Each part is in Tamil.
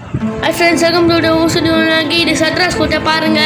Hi friends welcome to Oussudu இது சத்ராஸ் கோட்டை பாருங்க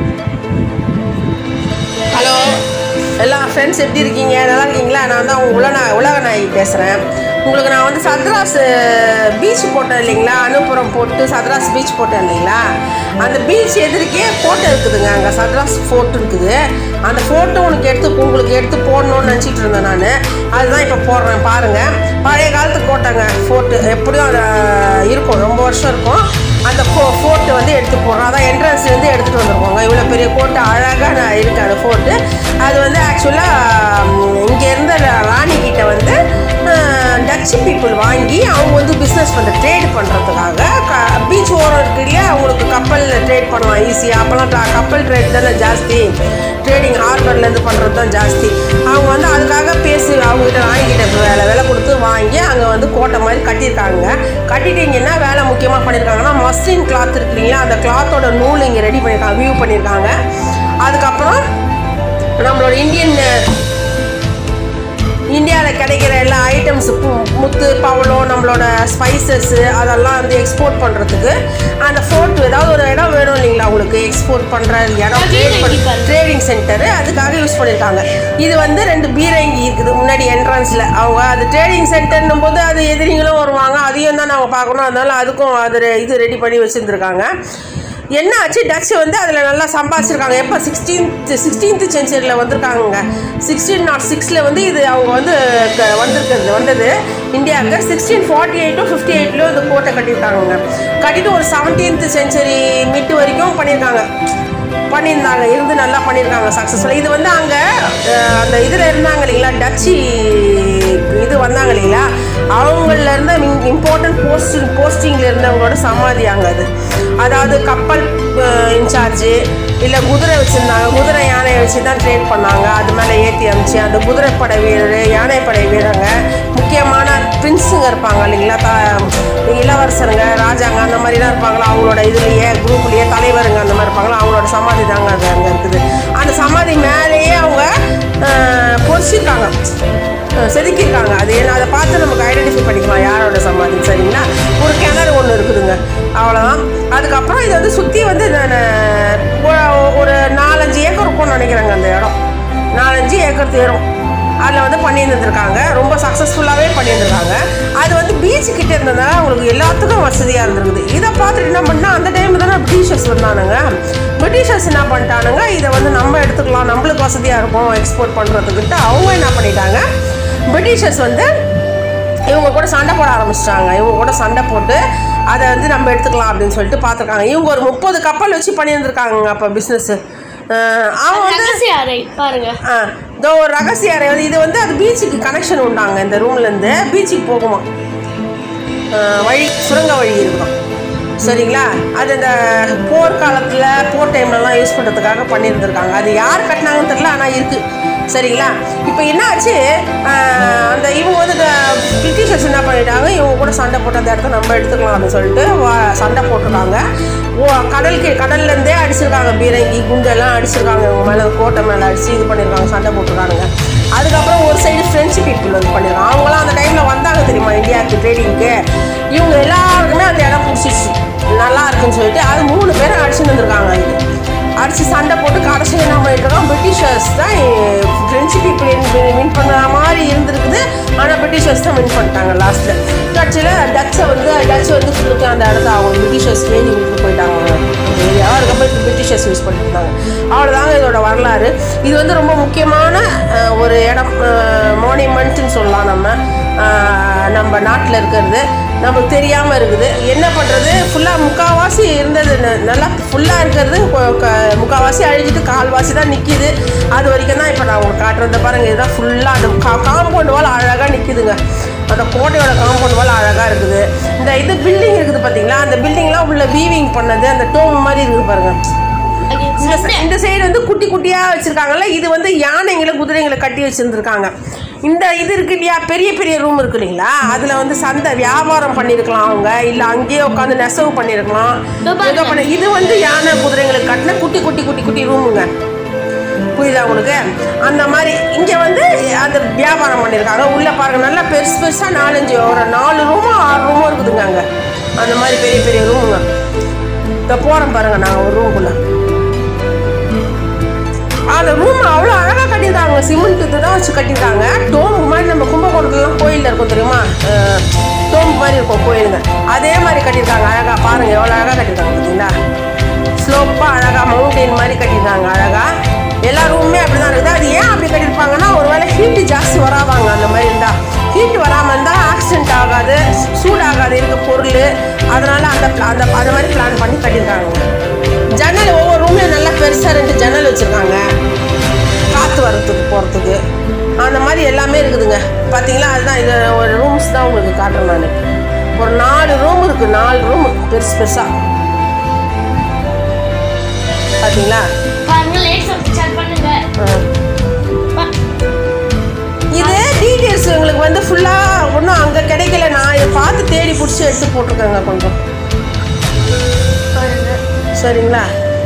ஹலோ எல்லா ஃப்ரெண்ட்ஸ் எப்படி இருக்கீங்க நல்லா இருக்கீங்களா நான் தான் உங்கள் உலக உலக நாயகி பேசுகிறேன் உங்களுக்கு நான் வந்து சத்ராஸ் பீச் போட்டேன் இல்லைங்களா அனுப்புறம் போட்டு சத்ராஸ் பீச் போட்டேன் இல்லைங்களா அந்த பீச் எதிர்க்கே ஃபோட்டோ இருக்குதுங்க அங்கே சத்ராஸ் ஃபோர்ட் இருக்குது அந்த ஃபோட்டோ உனக்கு எடுத்து உங்களுக்கு எடுத்து போடணும்னு நினச்சிட்டு இருந்தேன் நான் அதுதான் இப்போ போடுறேன் பாருங்கள் பழைய காலத்து கோட்டைங்க ஃபோர்ட்டு எப்படியும் அது இருக்கும் ரொம்ப வருஷம் இருக்கும் அந்த ஃபோ ஃபோர்ட்டு வந்து எடுத்து போடுறோம் அதான் என்ட்ரன்ஸ்லேருந்து எடுத்துகிட்டு வந்துருக்கோங்க இவ்வளோ பெரிய கோட்டை அழகாக நான் இருக்குது அந்த ஃபோர்ட்டு அது வந்து ஆக்சுவலாக இங்கே இருந்த ராணி கிட்ட வந்து டச்சு பீப்புள் வாங்கி அவங்க வந்து பிஸ்னஸ் பண்ணுற ட்ரேட் பண்ணுறதுக்காக க பீச் ஓரம் இருக்கு இல்லையா அவங்களுக்கு கப்பலில் ட்ரேட் பண்ணலாம் ஈஸியாக அப்போல்லாம் ட- கப்பல் ட்ரேட் தானே ஜாஸ்தி ட்ரேடிங் ஹார்பர்லேருந்து பண்ணுறது தான் ஜாஸ்தி அவங்க வந்து அதுக்காக பேசி அவங்ககிட்ட வாங்கிக்கிட்ட வேலை விலை கொடுத்து வாங்கி அங்கே வந்து கோட்டை மாதிரி கட்டியிருக்காங்க கட்டிட்டு இங்கே என்ன வேலை முக்கியமாக பண்ணியிருக்காங்கன்னா மஸ்லின் கிளாத் இருக்கு இல்லைங்களா அந்த கிளாத்தோட நூல் இங்கே ரெடி பண்ணியிருக்காங்க வியூ பண்ணியிருக்காங்க அதுக்கப்புறம் நம்மளோட இந்தியன் இந்தியாவில் கிடைக்கிற எல்லா ஐட்டம்ஸ் முத்து பவளம் நம்மளோட ஸ்பைசஸ்ஸு அதெல்லாம் வந்து எக்ஸ்போர்ட் பண்ணுறதுக்கு அந்த ஃபோர்ட் ஏதாவது ஒரு இடம் வேணும் இல்லைங்களா உங்களுக்கு எக்ஸ்போர்ட் பண்ணுற இடம் ட்ரேட் பண்ண ட்ரேடிங் சென்டரு அதுக்காக யூஸ் பண்ணியிருக்காங்க இது வந்து ரெண்டு பீரங்கி இருக்குது முன்னாடி என்ட்ரன்ஸில் அவங்க அது ட்ரேடிங் சென்டர்னும் போது அது எதிரிங்களும் வருவாங்க அதையும் தான் நாங்கள் பார்க்கணும் அதனால அதுக்கும் அது ரெ- இது ரெடி பண்ணி வச்சுருந்துருக்காங்க என்ன ஆச்சு டச் வந்து அதில் நல்லா சம்பாதிச்சிருக்காங்க எப்போ சிக்ஸ்டீன்த் சிக்ஸ்டீன்த் செஞ்சுரியில் வந்திருக்காங்க சிக்ஸ்டீன் நாட் சிக்ஸில் வந்து இது அவங்க வந்து க- வந்திருக்கிறது வந்தது இந்தியாவுக்கு சிக்ஸ்டீன் ஃபார்ட்டி எயிட்டும் ஃபிஃப்டி எயிட்லையும் இந்த கோட்டை கட்டியிருக்காங்க கட்டிட்டு ஒரு செவன்டீன்த் செஞ்சுரி மிட் வரைக்கும் பண்ணியிருக்காங்க பண்ணியிருந்தாங்க இருந்து நல்லா பண்ணியிருக்காங்க சக்ஸஸ்ஃபுல்லாக இது வந்து அங்கே அந்த இதில் இருந்தாங்க இல்லைங்களா டச்சு இது வந்தாங்க இல்லைங்களா அவங்கள இருந்த இம்பார்ட்டன்ட் போஸ்ட் போஸ்டிங்கில் இருந்தவங்களோட சமாதி அங்கே அது அதாவது கப்பல் இன்சார்ஜு இல்லை குதிரை வச்சுருந்தாங்க குதிரை யானையை வச்சு தான் ட்ரெயின் பண்ணாங்க அது மேலே ஏற்றி அமிச்சு அந்த குதிரைப்படை வீரர் யானைப்படை வீரங்க முக்கியமான பிரின்ஸுங்க இருப்பாங்க இல்லைங்களா த இளவரசருங்க ராஜாங்க அந்த மாதிரிலாம் இருப்பாங்களா அவங்களோட இதுலேயே குரூப்லேயே தலைவருங்க அந்த மாதிரி இருப்பாங்களா அவங்களோட சமாதி தாங்க அது அங்கே இருக்குது அந்த சமாதி மேலேயே அவங்க அஹ், பொறிச்சிருக்காங்க அஹ், செதுக்கியிருக்காங்க அது என்ன அதை பார்த்து நமக்கு ஐடென்டிஃபை பண்ணிக்கலாம் யாரோட சமாதி சரிங்களா ஒரு கிணறு ஒன்று இருக்குதுங்க அவ்வளோதான் அதுக்கப்புறம் இது வந்து சுற்றி வந்து நான் ஒ- ஒரு நாலஞ்சு ஏக்கர் இருக்கும்னு நினைக்கிறேங்க அந்த இடம் நாலஞ்சு ஏக்கர் தேரும் அதில் வந்து பண்ணியிருந்துருக்காங்க ரொம்ப சக்ஸஸ்ஃபுல்லாகவே பண்ணியிருந்திருக்காங்க அது வந்து பீச் கிட்ட இருந்ததுனால அவங்களுக்கு எல்லாத்துக்கும் வசதியாக இருந்திருக்குது இதை பார்த்துட்டு என்ன பண்ணால் அந்த டைமில் தானே பிரிட்டிஷர்ஸ் வந்தானுங்க பிரிட்டிஷர்ஸ் என்ன பண்ணிட்டானுங்க இதை வந்து நம்ம எடுத்துக்கலாம் நம்மளுக்கு வசதியாக இருக்கும் எக்ஸ்போர்ட் பண்ணுறதுக்கிட்ட அவங்க என்ன பண்ணிட்டாங்க பிரிட்டிஷர்ஸ் வந்து இவங்க கூட சண்டை போட ஆரம்பிச்சிட்டாங்க இவங்க கூட சண்டை போட்டு அதை வந்து நம்ம எடுத்துக்கலாம் அப்படின்னு சொல்லிட்டு பார்த்துருக்காங்க இவங்க ஒரு முப்பது கப்பல் வச்சு பண்ணியிருந்திருக்காங்க அப்போ பிஸ்னஸ் அவங்க வந்து ரகசிய அறை பாருங்க ஆ இதோ ஒரு ரகசிய அறை வந்து இது வந்து அது பீச்சுக்கு கனெக்ஷன் உண்டாங்க இந்த ரூம்லேருந்து பீச்சுக்கு போகுமா ஆ, வழி சுரங்க வழி இருக்கும் சரிங்களா அது இந்த போர் காலத்தில் போர் டைம்லலாம் யூஸ் பண்ணுறதுக்காக பண்ணியிருந்திருக்காங்க அது யார் கட்டினாங்கன்னு தெரியல ஆனால் இருக்குது சரிங்களா இப்போ என்ன ஆச்சு ஆ, அந்த இவங்க வந்து இந்த பிரிட்டிஷர்ஸ் என்ன பண்ணிட்டாங்க இவங்க கூட சண்டை போட்டு அந்த இடத்த நம்ம எடுத்துக்கலாம் அப்படின்னு சொல்லிட்டு வா- சண்டை போட்டிருக்காங்க ஓ கடலுக்கு கடல்லேருந்தே அடிச்சிருக்காங்க பீரங்கி குண்டெல்லாம் அடிச்சிருக்காங்க இவங்க மேலே கோட்டை மேலே அடிச்சு இது பண்ணியிருக்காங்க சண்டை போட்டிருக்காங்க அதுக்கப்புறம் ஒரு சைடு ஃப்ரெஞ்சு பீப்புள் வந்து பண்ணியிருக்காங்க அவங்களாம் அந்த டைமில் வந்தாங்க தெரியுமா இந்தியாவுக்கு ட்ரேடிங்க்கு இவங்க எல்லாருக்குமே அந்த இடம் பிடிச்சிச்சு நல்லா இருக்குன்னு சொல்லிட்டு அது மூணு பேரும் அடிச்சுட்டு வந்திருக்காங்க அதுக்கு அடிச்சு சண்டை போட்டு கடைசியில் என்ன பண்ணிட்டு பிரிட்டிஷர்ஸ் தான் ஃப்ரெஞ்சு பீப்புள் வின் பண்ண மாதிரி இருந்திருக்குது ஆனால் பிரிட்டிஷர்ஸ் தான் வின் பண்ணிட்டாங்க லாஸ்ட்டில் கட்சியில் டச்சை வந்து டச் வந்து ஃபுல்லுக்கு அந்த இடத்த அவங்க பிரிட்டிஷர்ஸ் வேண்டி விட்டு போயிட்டாங்க அந்த ஏரியாவை அதுக்கப்புறம் பிரிட்டிஷர்ஸ் யூஸ் பண்ணிட்டு இருந்தாங்க அவ்வளோதாங்க இதோட வரலாறு இது வந்து ரொம்ப முக்கியமான அஹ், ஒரு இடம் மானிமெண்ட்டுன்னு சொல்லலாம் நம்ம அஹ், நம்ம நாட்டில் இருக்கிறது நமக்கு தெரியாமல் இருக்குது என்ன பண்ணுறது ஃபுல்லாக முக்கால்வாசி இருந்தது ந- நல்லா ஃபுல்லாக இருக்கிறது கொ- க- முக்கால்வாசி அழிஞ்சிட்டு கால்வாசி தான் நிற்கிது அது வரைக்கும் தான் இப்போ நான் உங்களுக்கு காட்டுறத பாருங்கள் இதுதான் ஃபுல்லாக அந்த கா காம்பவுண்ட் வால் அழகாக நிற்கிதுங்க அந்த கோட்டையோட காம்பவுண்ட் வால் அழகாக இருக்குது இந்த இது பில்டிங் இருக்குது பார்த்தீங்களா அந்த பில்டிங்லாம் உள்ள வீவிங் பண்ணது அந்த டோம் மாதிரி இருக்குது பாருங்கள் இந்த சை- இந்த சைடு வந்து குட்டி குட்டியாக வச்சுருக்காங்கல்ல இது வந்து யானைங்களை குதிரைங்களை கட்டி வச்சுருந்துருக்காங்க இந்த இது இருக்கு இல்லையா பெரிய பெரிய ரூம் இருக்கு இல்லைங்களா அதில் வந்து சந்தை வியாபாரம் பண்ணியிருக்கலாம் அவங்க இல்லை அங்கேயே உட்காந்து நெசவு பண்ணியிருக்கலாம் இதோ பாருங்க. ஏதோ பண்ணி இது வந்து யானை குதிரைங்களுக்கு கட்டின குட்டி குட்டி குட்டி குட்டி ரூமுங்க புரியுதா உங்களுக்கு அந்த மாதிரி இங்கே வந்து அந்த வியாபாரம் பண்ணியிருக்காங்க உள்ளே பாருங்க நல்லா பெருசு பெருசாக நாலஞ்சு ஒரு நாலு ரூமோ ஆறு ரூமோ இருக்குதுங்க அங்கே அந்த மாதிரி பெரிய பெரிய ரூமுங்க இப்போ போகிறோம் பாருங்க நாங்கள் ஒரு ரூமுக்குள்ளே அந்த ரூம் அவ்வளோ அழகாக கட்டியிருக்காங்க சிமெண்ட் தான் வச்சு கட்டியிருக்காங்க டோம்பு மாதிரி நம்ம கும்பகோணத்துலாம் கோயிலில் இருக்கும் தெரியுமா அஹ், டோம்பு மாதிரி இருக்கும் கோயிலுங்க அதே மாதிரி கட்டியிருக்காங்க அழகாக பாருங்கள் எவ்வளோ அழகாக கட்டியிருக்காங்க பார்த்தீங்களா ஸ்லோப்பாக அழகாக மவுண்டெயின் மாதிரி கட்டியிருக்காங்க அழகாக எல்லா ரூமுமே அப்படி தான் இருக்குது அது ஏன் அப்படி கட்டியிருப்பாங்கன்னா ஒருவேளை ஹீட்டு ஜாஸ்தி வராவாங்க அந்த மாதிரி இருந்தால் ஹீட் வராமல் இருந்தால் ஆக்சிடென்ட் ஆகாது சூடாகாது இருக்க பொருள் அதனால அந்த pla- அந்த அந்த மாதிரி பிளான் பண்ணி கட்டியிருக்காங்க ஜன்னல் ஒவ்வொரு ரூம்லையும் நல்லா பெருசாக ரெண்டு ஜன்னல் வச்சுருக்காங்க காற்று வரத்துக்கு போகிறதுக்கு அந்த மாதிரி எல்லாமே இருக்குதுங்க பார்த்தீங்களா அதுதான் இது ஒரு ரூம்ஸ் தான் உங்களுக்கு காட்டுறேன் நான் ஒரு நாலு ரூம் இருக்குது நாலு ரூம் பெருசு பெருசாக பார்த்தீங்களா பாருங்க லைட் சப்ஸ்கிரைப் பண்ணுங்க ஆ. பா. இது டீட்டெயில்ஸ் எங்களுக்கு வந்து ஃபுல்லாக ஒன்றும் அங்கே கிடைக்கல நான் இதை பார்த்து தேடி பிடிச்சி எடுத்து போட்டிருக்கேங்க கொஞ்சம் பாருங்க சரிங்களா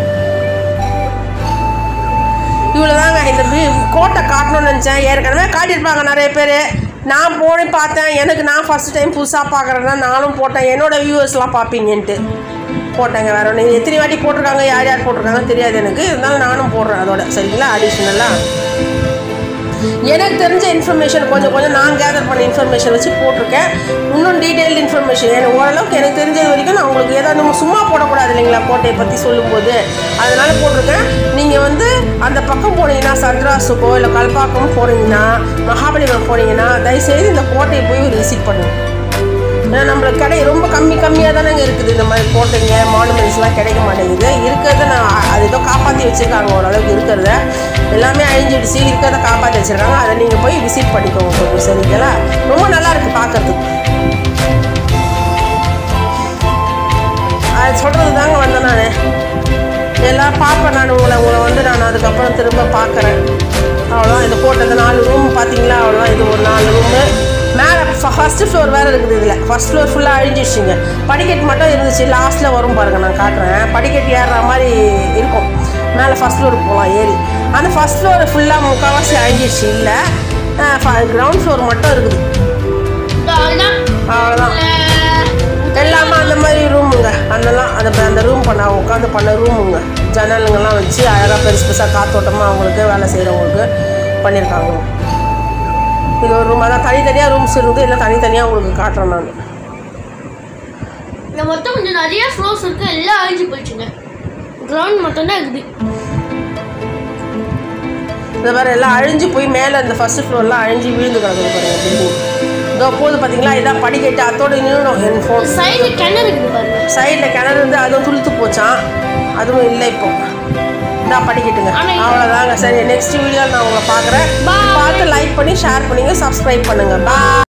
இவ்வளோதாங்க இந்த வீ- கோட்டை காட்டணும்னு நினச்சேன் ஏற்கனவே காட்டியிருப்பாங்க நிறைய பேர் நான் போய் பார்த்தேன் எனக்கு நான் ஃபஸ்ட் டைம் புதுசாக பார்க்குறேன்னா நானும் போட்டேன் என்னோட வியூவர்ஸ்லாம் பார்ப்பீங்கன்ட்டு போட்டேங்க வேற ஒன்று எத்தனை வாட்டி போட்டிருக்காங்க யார் யார் போட்டிருக்காங்கன்னு தெரியாது எனக்கு இருந்தாலும் நானும் போடுறேன் அதோட சரிங்களா அடிஷ்னலாக எனக்கு தெரிஞ்ச இன்ஃபர்மேஷன் கொஞ்சம் கொஞ்சம் நான் கேதர் பண்ண இன்ஃபர்மேஷன் வச்சு போட்டிருக்கேன் இன்னும் டீட்டெயில்டு இன்ஃபர்மேஷன் எனக்கு ஓரளவுக்கு எனக்கு தெரிஞ்சது வரைக்கும் நான் உங்களுக்கு ஏதாவது நம்ம சும்மா போடக்கூடாது இல்லைங்களா கோட்டையை பற்றி சொல்லும்போது அதனால போட்டிருக்கேன் நீங்கள் வந்து அந்த பக்கம் போனீங்கன்னா சத்ராஸுக்கோ இல்லை கல்பாக்கம் போனீங்கன்னா மகாபலிபுரம் போனீங்கன்னா தயவுசெய்து இந்த கோட்டையை போய் ஒரு விசிட் பண்ணுங்க ஏன்னா நம்மளுக்கு கடை ரொம்ப கம்மி கம்மியாக தானேங்க இருக்குது இந்த மாதிரி கோட்டைங்க மானுமெண்ட்ஸ்லாம் கிடைக்க மாட்டேங்குது இருக்கிறத நான் அ- அது ஏதோ காப்பாற்றி வச்சுருக்காங்க ஓரளவுக்கு இருக்கிறத எல்லாமே அழிஞ்சிடுச்சு இருக்கிறத காப்பாற்றி வச்சுருக்காங்க அதை நீங்கள் போய் விசிட் பண்ணிக்கோங்க கொஞ்சம் சரிங்களா ரொம்ப நல்லா இருக்குது பார்க்கறதுக்கு அது சொல்கிறது தாங்க வந்தேன் நான் எல்லாம் பார்ப்பேன் நான் உங்களை உங்களை வந்து நான் அதுக்கப்புறம் திரும்ப பார்க்குறேன் அவ்வளோதான் இந்த போட்ட இந்த நாலு ரூம் பார்த்தீங்களா அவ்வளோதான் இது ஒரு நாலு ரூமு மேலே ஃபஸ்ட்டு ஃப்ளோர் வேறு இருக்குது இதில் ஃபஸ்ட் ஃப்ளோர் ஃபுல்லாக அழிஞ்சிடுச்சுங்க படிக்கட்டு மட்டும் இருந்துச்சு லாஸ்ட்டில் வரும் பாருங்க நான் காட்டுறேன் படிக்கட்டு ஏறுற மாதிரி இருக்கும் மேலே ஃபஸ்ட் ஃப்ளோருக்கு போகலாம் ஏறி அந்த ஃபஸ்ட் ஃப்ளோர் ஃபுல்லாக முக்கால்வாசி அழிஞ்சிடுச்சு இல்லை கிரவுண்ட் ஃப்ளோர் மட்டும் இருக்குது அவ்வளோதான் அவ்வளோதான் அஹ், எல்லாமே அந்த மாதிரி ரூமுங்க அதெல்லாம் அந்த அந்த ரூம் பண்ண உட்காந்து பண்ண ரூமுங்க ஜன்னலுங்கெல்லாம் வச்சு அழகாக பெருசு பெருசாக காத்தோட்டமாக அவங்களுக்கு வேலை செய்கிறவங்களுக்கு பண்ணியிருக்காங்க இது ஒரு ரூம் அதான் தனித்தனியாக ரூம்ஸ் இருக்குது இல்லை தனித்தனியாக உங்களுக்கு காட்டுறேன் நான் இந்த மொத்தம் கொஞ்சம் நிறைய ஃப்ளோர்ஸ் இருக்கு எல்லாம் அழிஞ்சு போயிடுச்சுங்க கிரவுண்ட் மட்டும் தான் இருக்குது இந்த மாதிரி எல்லாம் அழிஞ்சு போய் மேலே இந்த ஃபர்ஸ்ட் ஃப்ளோர்லாம் அழிஞ்சு விழுந்து கிடக்குது பாருங்க பில்டிங் இதோ போது பார்த்தீங்களா இதான் படிக்கட்டு அதோட நின்றுடும் என் ஃபோன் சைடு கிணறு இருக்குது பாருங்க சைடில் கிணறு இருந்து அதுவும் துளுத்து போச்சான் அதுவும் இல்லை இப்போ இதான் படிக்கட்டுங்க ஆனா இது- அவ்வளோதாங்க சரி நெக்ஸ்ட் வீடியோவில் நான் உங்களை பார்க்குறேன் Bye. பார்த்து லைக் பண்ணி ஷேர் பண்ணுங்க சப்ஸ்கிரைப் பண்ணுங்க பா